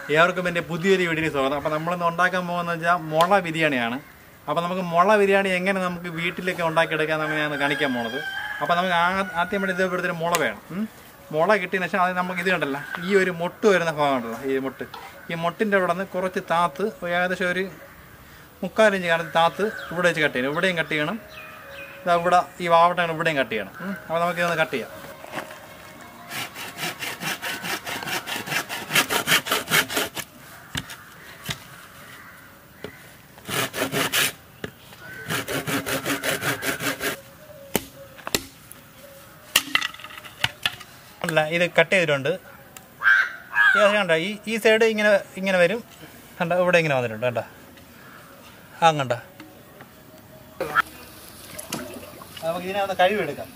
ഏവർക്കും എൻ്റെ പുതിയൊരു വീഡിയോ സ്വാഗതം അപ്പോൾ നമ്മളിന്ന് ഉണ്ടാക്കാൻ പോകുന്നത് വെച്ചാൽ മുള ബിരിയാണിയാണ് അപ്പോൾ നമുക്ക് മുള ബിരിയാണി എങ്ങനെ നമുക്ക് വീട്ടിലൊക്കെ ഉണ്ടാക്കിയെടുക്കാമെന്നാണ് ഞാൻ കാണിക്കാൻ പോണത് അപ്പോൾ നമുക്ക് ആ- ആദ്യം വേണ്ടി ഇതേപോലത്തെ മുള വേണം ഉം. മുള കിട്ടിയതിന് ശേഷം അത് നമുക്ക് ഇത് കണ്ടല്ലോ ഈ ഒരു മുട്ട് വരുന്ന ഭാഗം ഉണ്ടല്ലോ ഈ മുട്ട് ഈ മുട്ടിൻ്റെ അവിടെ നിന്ന് കുറച്ച് താത്ത് ഏകദേശം ഒരു മുക്കാലിഞ്ച് കാലത്ത് താത്ത് ഇവിടെ വെച്ച് കട്ട് ചെയ്യണം ഇവിടെയും കട്ട് ചെയ്യണം ഇതാ ഇവിടെ ഈ വാവട്ടങ്ങൾ ഇവിടെയും കട്ട് ചെയ്യണം ഉം. അപ്പോൾ നമുക്ക് ഇതൊന്ന് കട്ട് ചെയ്യാം അല്ല ഇത് കട്ട് ചെയ്തിട്ടുണ്ട് ഇത് കണ്ട ഈ ഈ സൈഡ് ഇങ്ങനെ ഇങ്ങനെ വരും കണ്ട ഇവിടെ ഇങ്ങനെ വന്നിട്ടുണ്ട് കണ്ട ആ കണ്ട നമുക്ക് ഇതിനെ ഒന്ന് കഴിവെടുക്കാം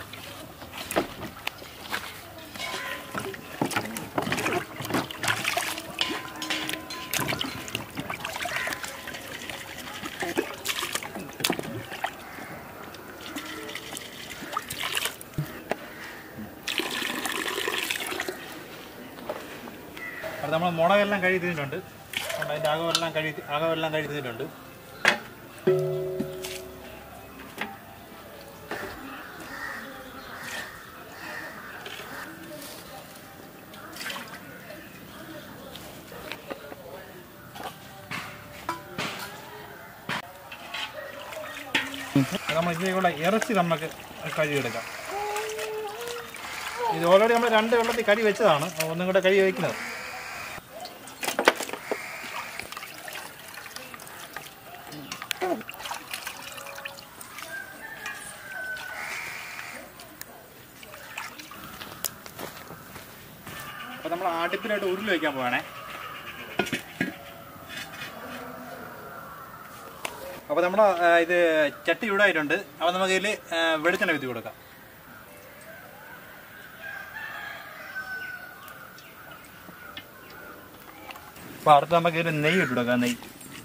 അത് നമ്മൾ മുളകെല്ലാം കഴുകി തിന്നിട്ടുണ്ട് അതുകൊണ്ട് അതിൻ്റെ അകമെല്ലാം കഴുകി അകമെല്ലാം കഴുകി തിന്നിട്ടുണ്ട് നമ്മൾ ഇതിൻ്റെ കൂടെ ഇറച്ചി നമുക്ക് കഴുകിയെടുക്കാം ഇത് ഓൾറെഡി നമ്മൾ രണ്ട് വെള്ളത്തിൽ കരി വെച്ചതാണ് ഒന്നും കൂടെ കരി വയ്ക്കുന്നത് അപ്പോൾ നമ്മൾ അടുപ്പിലായിട്ട് ഉരുളി വയ്ക്കാൻ പോവാണേ അപ്പോൾ നമ്മൾ ഇത് ചട്ടി ചൂടായിട്ടുണ്ട് അപ്പോൾ നമുക്ക് ഇതിൽ വെളിച്ചെണ്ണ വിത്തി കൊടുക്കാം അപ്പോൾ അടുത്ത് നമുക്ക് ഇതിൽ നെയ്യ് ഇട്ട് കൊടുക്കാം നെയ്യ്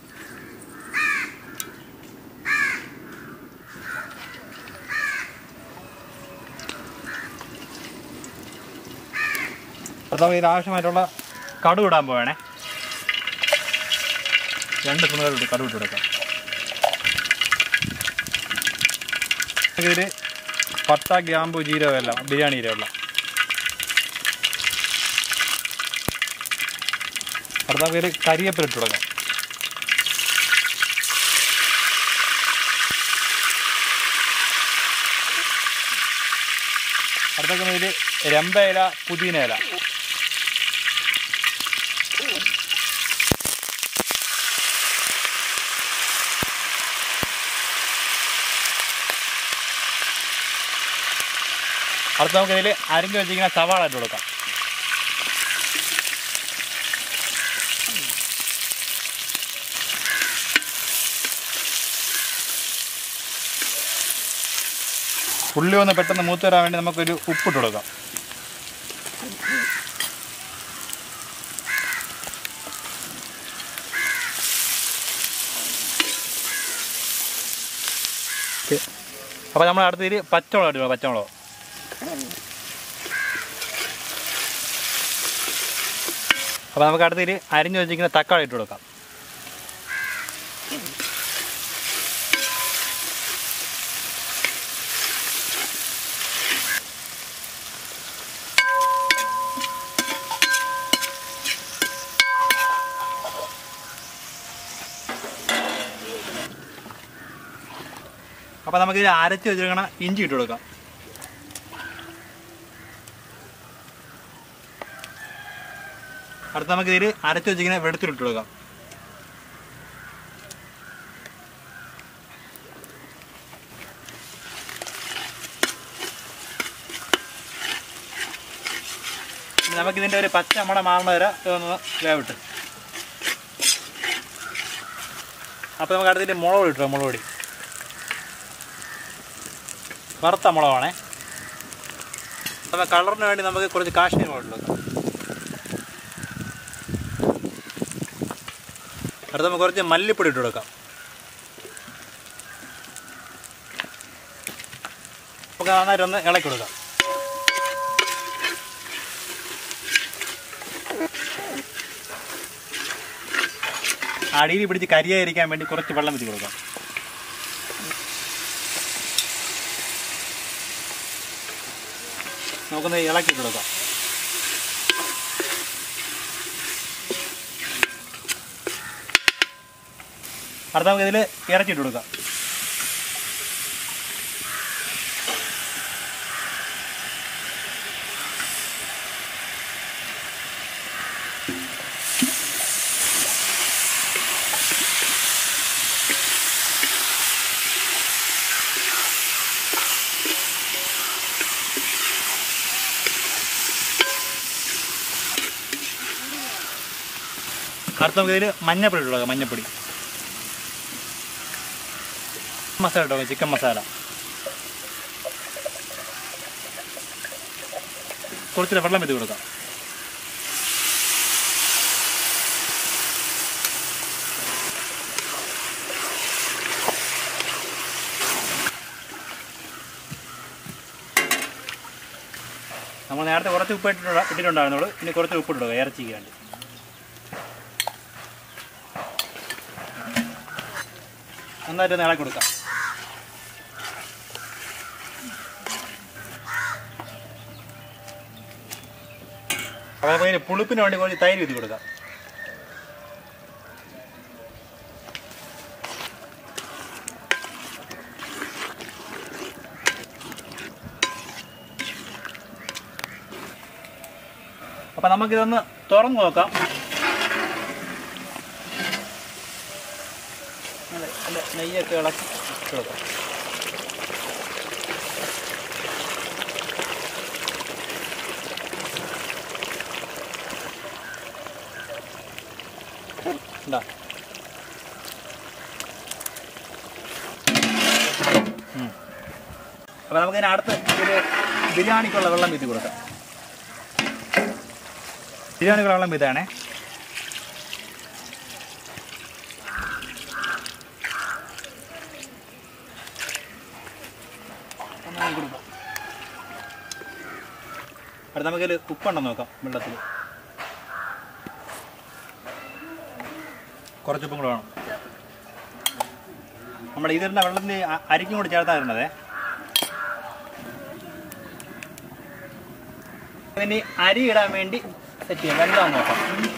അടുത്ത നമുക്ക് ഇതിന് ആവശ്യമായിട്ടുള്ള കടുക് ഇടാൻ പോവേണേ രണ്ട് സ്പൂൺ കടുക് കടുക് ഇട്ട് കൊടുക്കാം ഇതിൽ പട്ട ഗ്രാമ്പു ജീരകം എല്ലാം ബിരിയാണി ജീരകം അടുത്ത പേര് കരിയപ്പില ഇട്ട് കൊടുക്കാം അടുത്ത ഇതിൽ രമ്പ ഇല പുതിന ഇല അടുത്ത നമുക്ക് ഇതിൽ അരിഞ്ഞു വെച്ചിരിക്കുന്ന സവാള ഇട്ട് കൊടുക്കാം ഉള്ളി ഒന്ന് പെട്ടെന്ന് മൂത്ത് വരാൻ വേണ്ടി നമുക്കൊരു ഉപ്പിട്ട് കൊടുക്കാം അപ്പോൾ നമ്മൾ അടുത്തതിൽ പച്ചമുളക് ഇട്ട് കൊടുക്കാം, പച്ചമുളക് അപ്പോൾ നമുക്ക് അടുത്തതിൽ അരിഞ്ഞു വെച്ചിരിക്കുന്ന തക്കാളി ഇട്ട് കൊടുക്കാം അപ്പോൾ നമുക്ക് ഇത് അരച്ച് വെച്ചിരിക്കണ ഇഞ്ചി ഇട്ട് കൊടുക്കാം അടുത്ത നമുക്ക് ഇതിൽ അരച്ച് വെച്ചിരിക്കുന്ന വെളുത്തുള്ളി ഇട്ട് കൊടുക്കാം ഇനി നമുക്കിതിൻ്റെ ഒരു പച്ച മണ മാറണ വരെ ഇതൊന്ന് വേവിട്ട് അപ്പോൾ നമുക്ക് അടുത്തിട്ട് മുളക് പൊടി ഇട്ടോ മുളക് പൊടി വറുത്ത മുളകാണേ അപ്പോൾ കളറിന് വേണ്ടി നമുക്ക് കുറച്ച് കാശ്മീർ മുളക് ഇട്ട് വെക്കാം അടുത്ത് നമുക്ക് കുറച്ച് മല്ലിപ്പൊടി ഇട്ട് കൊടുക്കാം നമുക്ക് നന്നായിട്ട് ഒന്ന് ഇളക്കി കൊടുക്കാം അടിയിൽ പിടിച്ച് കരിയായിരിക്കാൻ വേണ്ടി കുറച്ച് വെള്ളം വെച്ച് കൊടുക്കാം നമുക്കൊന്ന് ഇളക്കി കൊടുക്കാം അടുത്ത നമുക്ക് ഇതിൽ ഇറച്ചിട്ട് കൊടുക്കാം അടുത്ത നമുക്ക് ഇതിൽ മഞ്ഞപ്പൊടി ഇട്ട് കൊടുക്കാം മഞ്ഞപ്പൊടി മസാല ഇട്ടോ ചിക്കൻ മസാല കുറച്ച് വെള്ളം വെച്ച് കൊടുക്കാം നമ്മൾ നേരത്തെ കുറച്ച് ഉപ്പ് ഇട്ടിട്ടുള്ള ഇട്ടിട്ടുണ്ടായിരുന്നുള്ളൂ ഇനി കുറച്ച് ഉപ്പ് ഇടുക ഇറച്ചിക്ക് വേണ്ടി നന്നായിട്ട് ഒന്ന് ഇളക്കി കൊടുക്കാം അപ്പോൾ നമുക്ക് ഇതിന് പുളിപ്പിന് വേണ്ടി കുറച്ച് തൈര് വിധി കൊടുക്കാം അപ്പം നമുക്കിതൊന്ന് തുറന്നു നോക്കാം നല്ല നല്ല നെയ്യൊക്കെ ഇളക്കി ഇട്ട് കൊടുക്കാം ഇതാ അപ്പോൾ നമുക്കിതിന് അടുത്ത് ഒരു ബിരിയാണിക്കുള്ള വെള്ളം വീത്തി കൊടുക്കാം ബിരിയാണിക്കുള്ള വെള്ളം വീത്താണേ നന്നായി കൊടുക്കാം അടുത്ത നമുക്കിതിൽ ഉപ്പുണ്ടോ നോക്കാം വെള്ളത്തിൽ കുറച്ച് ഉപ്പും കൂടെ വേണം നമ്മുടെ ഇതിരുന്ന വെള്ളത്തിൽ അ- അരിക്കും കൂടി ചേർത്താ ഇടണതേ ഇനി അരി ഇടാൻ വേണ്ടി സെറ്റ് ചെയ്യാം വെള്ളം നോക്കാം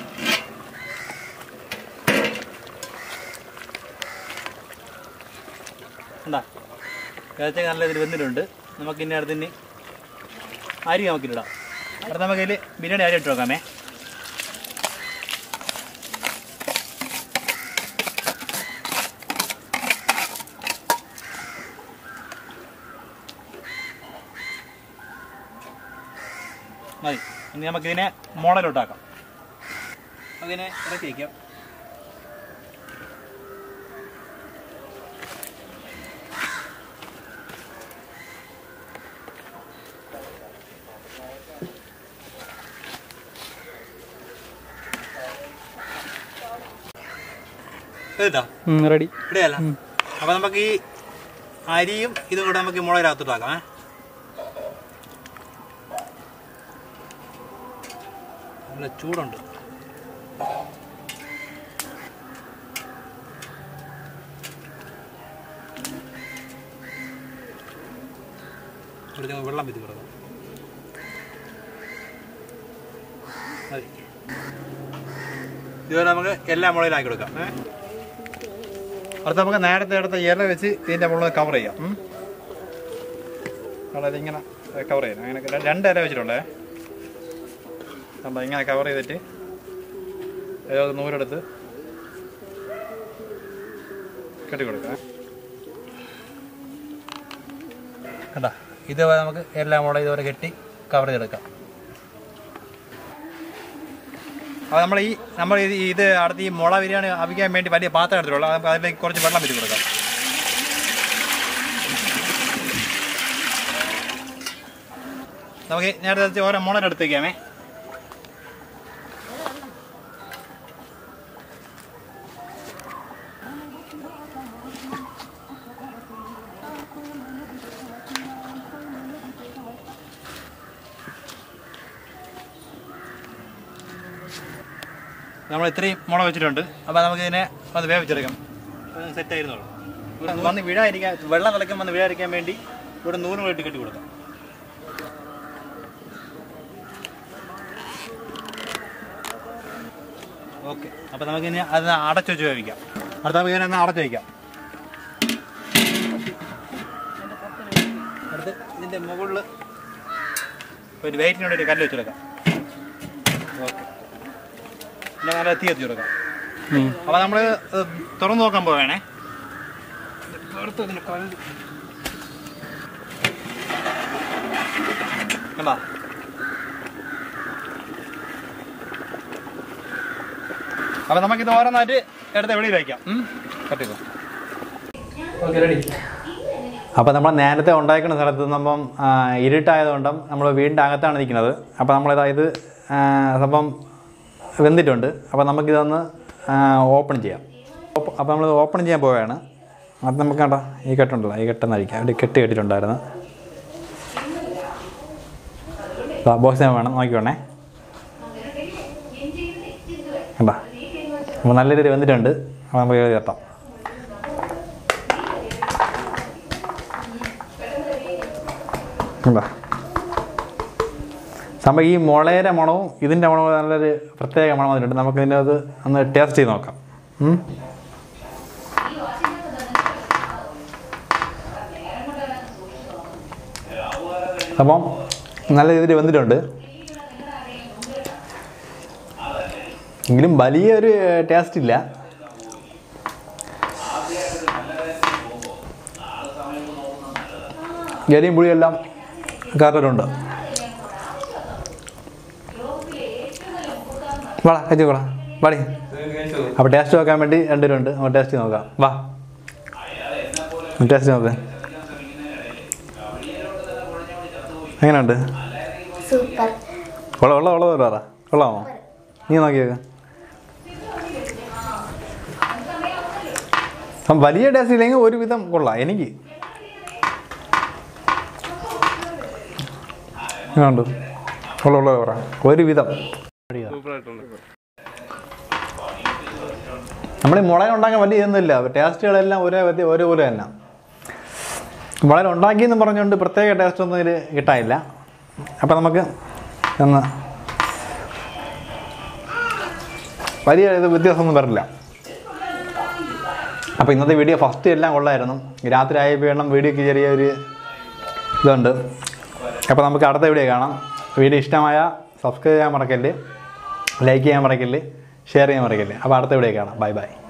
എന്താ ഏകദേശം നല്ല ഇതിൽ വെന്തിട്ടുണ്ട് നമുക്ക് ഇനി അടുത്ത് ഇനി അരി നമുക്കിടാം അടുത്ത നമുക്ക് ഇതിൽ ബിരിയാണി അരി ഇട്ട് നോക്കാമേ മതി ഇനി നമുക്കിതിനെ മോഡലോട്ടാക്കാം അതിനെ ഇറക്കി വയ്ക്കാം ഇതാ റെഡി ഇവിടെയല്ല അപ്പൊ നമുക്ക് ഈ അരിയും ഇതും കൂടെ നമുക്ക് മുളകിനകത്തോട്ടാക്കാം ഏ നല്ല ചൂടുണ്ട് കുറച്ച് വെള്ളം വിധി കൊടുക്കാം മതി ഇതുപോലെ നമുക്ക് എല്ലാ മുളകിലാക്കി കൊടുക്കാം ഏ അടുത്ത നമുക്ക് നേരത്തെ എടുത്ത ഇല വെച്ച് ഇതിന്റെ മുകളിൽ കവർ ചെയ്യാം ഉം. അതായത് ഇങ്ങനെ കവർ ചെയ്യാം അങ്ങനെ ര- രണ്ട് ഇല വെച്ചിട്ടുണ്ടേ കണ്ടോ ഇങ്ങനെ കവർ ചെയ്തിട്ട് ഏതോ നൂലെടുത്ത് കെട്ടി കൊടുക്കാം കണ്ട ഇതുപോലെ നമുക്ക് എല്ലാം കൂടെ ഇതുപോലെ കെട്ടി കവർ ചെയ്തെടുക്കാം അപ്പോൾ നമ്മൾ ഈ നമ്മൾ ഇത് ഇത് അടുത്ത് ഈ മുള ബിരിയാണി അവിക്കാൻ വേണ്ടി വലിയ പാത്രം എടുത്തിട്ടുള്ളൂ നമുക്ക് അതിലേക്ക് കുറച്ച് വെള്ളം വെച്ച് കൊടുക്കാം നമുക്ക് നേരത്തെ വെച്ച് ഓരോ മുള എടുത്ത് വയ്ക്കാമേ നമ്മൾ ഇത്രയും മുള വെച്ചിട്ടുണ്ട് അപ്പോൾ നമുക്ക് ഇതിനെ ഒന്ന് വേവിച്ചെടുക്കാം സെറ്റ് ആയിരുന്നുള്ളൂ വന്ന് വീഴാതിരിക്കാൻ വെള്ളം തിളയ്ക്കാൻ വന്ന് വീഴാതിരിക്കാൻ വേണ്ടി ഇവിടെ നൂറ് വെട്ടി കെട്ടി കൊടുക്കാം ഓക്കെ അപ്പോൾ നമുക്കിനി അത് അടച്ചു വെച്ച് വേവിക്കാം അടുത്ത നമുക്ക് ഇതിനെ ഒന്ന് അടച്ചു വയ്ക്കാം അടുത്ത് ഇതിൻ്റെ മുകളിൽ ഒരു വെയിറ്റിനോട് ഒരു കല്ല് വെച്ചെടുക്കാം ഓക്കെ പിന്നെ നല്ല തീ എത്തി കൊടുക്കാം അപ്പോൾ നമ്മൾ തുറന്നു നോക്കാൻ പോവേണേ കണ്ടാ അപ്പോൾ നമുക്കിത് ഓരോന്നായിട്ട് എടുത്ത് വെളിയിൽ വയ്ക്കാം കട്ട് ചെയ്തു ഓക്കെ റെഡി അപ്പോൾ നമ്മൾ നേരത്തെ ഉണ്ടാക്കുന്ന സ്ഥലത്ത് നിന്നും ഇരുട്ടായതുകൊണ്ടും നമ്മൾ വീടിൻ്റെ അകത്താണ് നിൽക്കുന്നത് അപ്പോൾ നമ്മളിത് സംഭവം വെന്തിട്ടുണ്ട് അപ്പോൾ നമുക്കിതൊന്ന് ഓപ്പൺ ചെയ്യാം അപ്പോൾ നമ്മൾ ഓപ്പൺ ചെയ്യാൻ പോവുകയാണ് അത് നമുക്ക് കണ്ടോ ഈ കെട്ടുണ്ടല്ലോ ഈ കെട്ടെന്ന് അഴിക്കാം അവിടെ കെട്ട് കെട്ടിട്ടുണ്ടായിരുന്നു ബോക്സ് വേണം നോക്കിക്കോണേ കണ്ടോ അപ്പോൾ നല്ല രീതിയിൽ വെന്തിട്ടുണ്ട് അപ്പോൾ നമുക്ക് ഇത് ചേർത്താം കണ്ടോ സംഭവം ഈ മുളയുടെ മണവും ഇതിൻ്റെ മണവും നല്ലൊരു പ്രത്യേക മണം വന്നിട്ടുണ്ട് നമുക്ക് ഇതിൻ്റെ അത് ഒന്ന് ടേസ്റ്റ് ചെയ്ത് നോക്കാം ഉം. അപ്പം നല്ല രീതിയിൽ വന്നിട്ടുണ്ട് എങ്കിലും വലിയൊരു ടേസ്റ്റ് ഇല്ല എലിയും പുളിയെല്ലാം കറക്റ്റുണ്ട് വാടാ കഴിച്ചു കൂടാ വാടി അപ്പോൾ ടേസ്റ്റ് നോക്കാൻ വേണ്ടി രണ്ടുപേരുണ്ട് നമുക്ക് ടേസ്റ്റ് നോക്കാം വാ ടേസ്റ്റ് നോക്ക് എങ്ങനെയുണ്ട് സൂപ്പർ ഉള്ള ഉള്ള ഉള്ളത് പറ കൊള്ളാമോ നീ നോക്കിയേക്ക് അപ്പം വലിയ ടേസ്റ്റ് ഇല്ലെങ്കിൽ ഒരുവിധം കൊള്ളാം എനിക്ക് ഉണ്ട് ഉള്ള ഉള്ളത് പറ ഒരുവിധം നമ്മൾ ഈ മുളക് ഉണ്ടാക്കാൻ വലിയ ഇതൊന്നുമില്ല ടേസ്റ്റുകളെല്ലാം ഒരേ വ്യത്യ- ഒരേപോലെ തന്നെ വളരെ ഉണ്ടാക്കിയെന്ന് പറഞ്ഞുകൊണ്ട് പ്രത്യേക ടേസ്റ്റ് ഒന്നും ഇതിൽ കിട്ടാനില്ല അപ്പം നമുക്ക് ഒന്ന് വലിയ ഇത് വ്യത്യാസമൊന്നും വരില്ല അപ്പോൾ ഇന്നത്തെ വീഡിയോ ഫസ്റ്റ് എല്ലാം കൊള്ളായിരുന്നു രാത്രി ആയപ്പോൾ വേണം വീഡിയോക്ക് ചെറിയൊരു ഇതുണ്ട് അപ്പോൾ നമുക്ക് അടുത്ത വീഡിയോ കാണാം വീഡിയോ ഇഷ്ടമായ സബ്സ്ക്രൈബ് ചെയ്യാൻ മറക്കല്ല് ലൈക്ക് ചെയ്യാൻ മറക്കല്ല് ഷെയർ ചെയ്യാൻ മറക്കല്ല് അപ്പോൾ അടുത്ത വീഡിയോ കാണാം ബൈ ബൈ